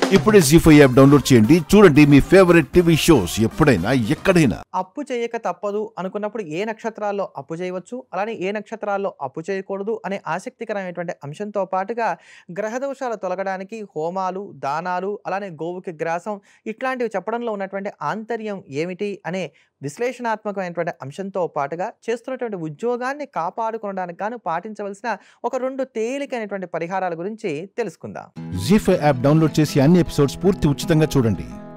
ఇప్పుడే G five app download చేయండి చూడండి మీ ఫేవరెట్ టీవీ షోస్ ఎప్పుడైనా ఎక్కడైనా అప్పు చేయక తప్పదు అనుకున్నప్పుడు ఏ నక్షత్రాల్లో అప్పు చేయవచ్చు అలానే ఏ నక్షత్రాల్లో అప్పు చేయకూడదు అనే ఆసక్తికరమైనటువంటి అంశంతో పాటుగా గ్రహదోషాలు తొలగడానికి హోమాలు దానాలు అలానే గోవుకి గ్రాసం ఇట్లాంటివి చెప్పడంలో ఉన్నటువంటి ఆంతర్యం ఏమిటి అనే విశ్లేషణాత్మకమైనటువంటి అంశంతో పాటుగా చేస్తున్నటువంటి ఉద్యోగాన్ని కాపాడుకోవడానికి గాను పాటించవలసిన ఒక రెండు తేలికైనటువంటి పరిహారాల గురించి తెలుసుకుందాం జీ ఫైవ్ యాప్ డౌన్లోడ్ చేసి అన్ని ఎపిసోడ్స్ పూర్తి ఉచితంగా చూడండి